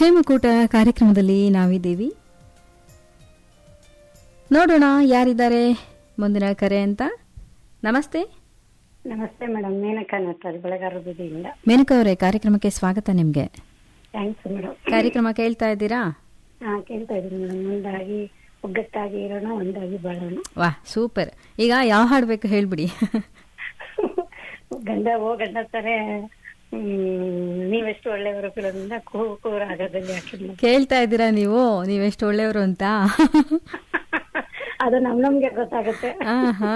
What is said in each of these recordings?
ಹೇಮಕೂಟ ಕಾರ್ಯಕ್ರಮದಲ್ಲಿ ನಾವಿದ್ದೀವಿ ನೋಡೋಣ ಯಾರಿದ್ದಾರೆ ಮುಂದಿನ ಕರೆ ಅಂತ ನಮಸ್ತೆ ನಮಸ್ತೆ ಮೇಡಮ್ ಮೇನಕಾ ನಟರಾಜ್ ಬೆಳಗಾರ ಬೀದಿಯಿಂದ ಮೇನಕಾ ಅವರೇ ಕಾರ್ಯಕ್ರಮಕ್ಕೆ ಸ್ವಾಗತ ನಿಮ್ಗೆ ಥ್ಯಾಂಕ್ಸ್ ಮೇಡಮ್ ಕಾರ್ಯಕ್ರಮ ಕೇಳ್ತಾ ಇದ್ದೀರಾ ಹಾ ಕೇಳ್ತಾ ಇದ್ದೀನಿ ಮೇಡಮ್ ಒಂದಾಗಿ ಒಗ್ಗಟ್ಟಾಗಿ ಇರೋಣ ಒಂದಾಗಿ ಬಾಳೋಣ ವಾ ಸೂಪರ್ ಈಗ ಯಾವ ಹಾಡ್ಬೇಕು ಹೇಳ್ಬಿಡಿ ಗಂಡ ಓ ಗಂಡ ತಾರೆ ಹ್ಮ್, ನೀವೆಷ್ಟು ಒಳ್ಳೆಯವರು ಫಿಲಮಿಂದ ಕೂ ಕೂರಾಗದಲ್ಲಿ ಹಾಕಿದ್ಲು ಕೇಳ್ತಾ ಇದ್ದೀರಾ ನೀವು ನೀವೆಷ್ಟು ಒಳ್ಳೆಯವರು ಅಂತ ಅದು ನಮ್ ನಮ್ಗೆ ಗೊತ್ತಾಗುತ್ತೆ ಆಹಾ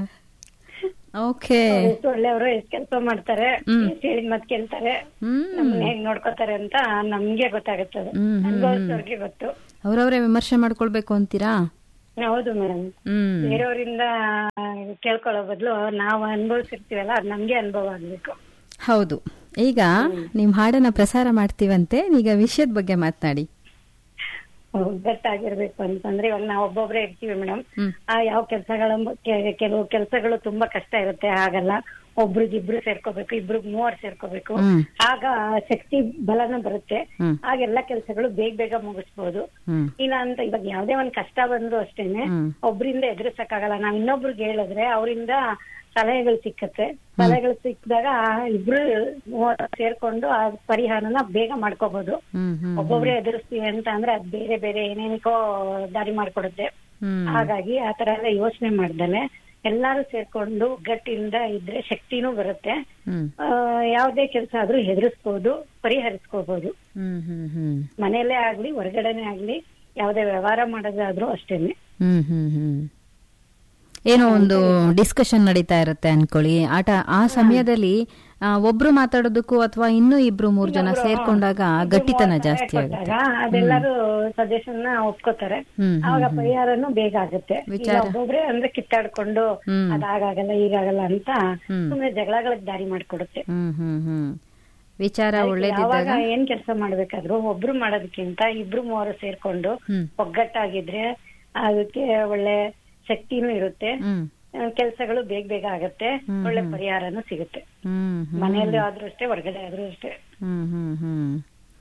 ಓಕೆ ಅವ್ರು ಎಷ್ಟು ಒಳ್ಳೆಯವರು ಎಷ್ಟು ಕೆಲಸ ಮಾಡ್ತಾರೆ ಹ್ಮ್. ಎಷ್ಟು ಹೇಳಿದ ಮತ್ ಕೇಳ್ತಾರೆ ಹ್ಮ್ ನಮ್ಮನ್ನ ಹೇಗ್ ನೋಡ್ಕೋತಾರೆ ಅಂತ ನಮ್ಗೆ ಗೊತ್ತಾಗುತ್ತೆ ಅದು ಹ್ಮ್, ಹ್ಮ್, ಅನುಭವಿಸೋರ್ಗೆ ಗೊತ್ತು ಅವ್ರವ್ರೇ ವಿಮರ್ಶೆ ಮಾಡ್ಕೊಳ್ಬೇಕು ಅಂತೀರಾ ಹೌದು ಮೇಡಮ್ ಹ್ಮ್ ಬೇರೆಯವರಿಂದ ಕೇಳ್ಕೊಳ್ಳೋ ಬದಲು ನಾವು ಅನುಭವಿಸಿರ್ತೀವಲ್ಲ ಅದು ನಮ್ಗೆ ಅನುಭವ ಆಗ್ಬೇಕು ಹೌದು ಈಗ ನಿಮ್ ಹಾಡನ್ನ ಪ್ರಸಾರ ಮಾಡ್ತೀವಂತೆ ಈಗ ವಿಷಯದ ಬಗ್ಗೆ ಮಾತನಾಡಿ ಒಗ್ಗಟ್ಟಾಗಿರ್ಬೇಕು ಅಂತಂದ್ರೆ ಇವಾಗ ನಾವು ಒಬ್ಬೊಬ್ರೇ ಇರ್ತೀವಿ ಮೇಡಮ್ ಹ್ಮ್ ಆ ಯಾವ ಕೆಲಸಗಳ ಕೆಲವು ಕೆಲಸಗಳು ತುಂಬಾ ಕಷ್ಟ ಇರುತ್ತೆ ಹಾಗಲ್ಲ ಒಬ್ರಿಗಿಬ್ರು ಸೇರ್ಕೋಬೇಕು ಇಬ್ರು ಮೂವರ್ ಸೇರ್ಕೋಬೇಕು ಹ್ಮ್ ಆಗ ಶಕ್ತಿ ಬಲನೂ ಬರುತ್ತೆ ಹ್ಮ್ ಆಗೆಲ್ಲ ಕೆಲಸಗಳು ಬೇಗ ಬೇಗ ಮುಗಿಸ್ಬೋದು ಹ್ಮ್ ಇಲ್ಲ ಅಂತ ಇವಾಗ ಯಾವ್ದೇ ಒಂದ್ ಕಷ್ಟ ಬಂದ್ರು ಅಷ್ಟೇನೆ ಹ್ಮ್ ಒಬ್ರಿಂದ ಎದುರಿಸಕ್ಕಾಗಲ್ಲ ನಾವ್ ಇನ್ನೊಬ್ರಿಗೆ ಹೇಳಿದ್ರೆ ಅವರಿಂದ ಸಲಹೆಗಳು ಸಿಕ್ಕತ್ತೆ ಸಲಹೆಗಳು ಸಿಕ್ಕಿದಾಗ ಇಬ್ರು ಮೂವರು ಸೇರ್ಕೊಂಡು ಆ ಪರಿಹಾರನ ಬೇಗ ಮಾಡ್ಕೋಬಹುದು ಹ್ಮ್ ಹ್ಮ್ ಒಬ್ಬೊಬ್ರೆ ಎದುರಿಸ್ತೀವಿ ಅಂತ ಅಂದ್ರೆ ಅದ್ ಬೇರೆ ಬೇರೆ ಏನೇನಿಕೋ ದಾರಿ ಮಾಡ್ಕೊಡುತ್ತೆ ಹ್ಮ್ ಹಾಗಾಗಿ ಆ ತರ ಎಲ್ಲ ಯೋಚನೆ ಮಾಡ್ದಲೆ ಎಲ್ಲಾರು ಸೇರ್ಕೊಂಡು ಒಗ್ಗಟ್ಟಿಂದ ಇದ್ರೆ ಶಕ್ತಿನೂ ಬರುತ್ತೆ ಹ್ಮ್ ಆ, ಯಾವ್ದೇ ಕೆಲಸ ಆದ್ರೂ ಎದುರಿಸ್ಬೋದು ಪರಿಹರಿಸ್ಕೋಬಹುದು ಹ್ಮ್ ಹ್ಮ್ ಹ್ಮ್ ಮನೆಯಲ್ಲೇ ಆಗ್ಲಿ ಹೊರಗಡೆನೆ ಆಗ್ಲಿ ಯಾವ್ದೇ ವ್ಯವಹಾರ ಮಾಡೋದಾದ್ರೂ ಅಷ್ಟೇನೆ ಹ್ಮ್ ಹ್ಮ್ ಹ್ಮ್ ಏನೋ ಒಂದು ಡಿಸ್ಕಷನ್ ನಡೀತಾ ಇರುತ್ತೆ ಅನ್ಕೊಳ್ಳಿ ಆಟ ಆ ಸಮಯದಲ್ಲಿ ಆ, ಒಬ್ರು ಮಾತಾಡೋದಕ್ಕೂ ಅಥವಾ ಇನ್ನೂ ಇಬ್ರು ಮೂರ್ ಜನ ಸೇರ್ಕೊಂಡಾಗ ಗಟ್ಟಿತನ ಜಾಸ್ತಿ ಆಗುತ್ತೆ ಕೊಟ್ಟಾಗ ಅದೆಲ್ಲರೂ ಸಜೆಷನ್ ನ ಒಪ್ಕೋತಾರೆ ಹ್ಮ್ ಆವಾಗ ಪರಿಹಾರನೂ ಬೇಗ ಆಗುತ್ತೆ ಇಲ್ಲ ವಿಚಾರ. ಒಬ್ಬೊಬ್ರೆ ಅಂದ್ರೆ ಕಿತ್ತಾಡ್ಕೊಂಡು ಹ್ಮ್. ಅದಾಗಲ್ಲ ಈಗಾಗಲ್ಲ ಅಂತ ಹ್ಮ್. ಸುಮ್ನೆ ಜಗಳಗಳಿಗೆ ದಾರಿ ಮಾಡ್ಕೊಡುತ್ತೆ ಹ್ಮ್ ಹ್ಮ್ ಹ್ಮ್ ವಿಚಾರ ಯಾವಾಗ ಒಳ್ಳೇದಿದ್ದಾಗ ಏನ್ ಕೆಲಸ ಮಾಡ್ಬೇಕಾದ್ರು ಒಬ್ರು ಮಾಡೋದಕ್ಕಿಂತ ಇಬ್ರು ಮೂವರು ಸೇರ್ಕೊಂಡು ಹ್ಮ್ ಒಗ್ಗಟ್ಟಾಗಿದ್ರೆ ಅದಕ್ಕೆ ಒಳ್ಳೆ ಶಕ್ತಿನೂ ಇರುತ್ತೆ ಹ್ಮ್ ಕೆಲಸಗಳು ಬೇಗ ಬೇಗ ಆಗತ್ತೆ ಹ್ಮ್, ಒಳ್ಳೆ ಹ್ಮ್. ಪರಿಹಾರನೂ ಸಿಗುತ್ತೆ ಹ್ಮ್ ಹ್ಮ್ ಮನೆಯಲ್ಲಿ ಆದ್ರೂ ಅಷ್ಟೇ ಹೊರಗಡೆ ಆದ್ರೂ ಅಷ್ಟೇ ಹ್ಮ್ ಹ್ಮ್ ಹ್ಮ್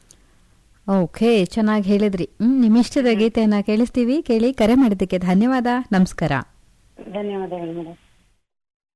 ಓಕೆ ಚೆನ್ನಾಗಿ ಹೇಳಿದ್ರಿ ಹ್ಮ್ ನಿಮ್ಮ ಇಷ್ಟದ ಗೀತೆಯನ್ನ ಕೇಳಿಸ್ತೀವಿ ಕೇಳಿ ಕರೆ ಮಾಡಿದ್ದಕ್ಕೆ ಧನ್ಯವಾದ ನಮಸ್ಕಾರ ಧನ್ಯವಾದಗಳು ಮೇಡಮ್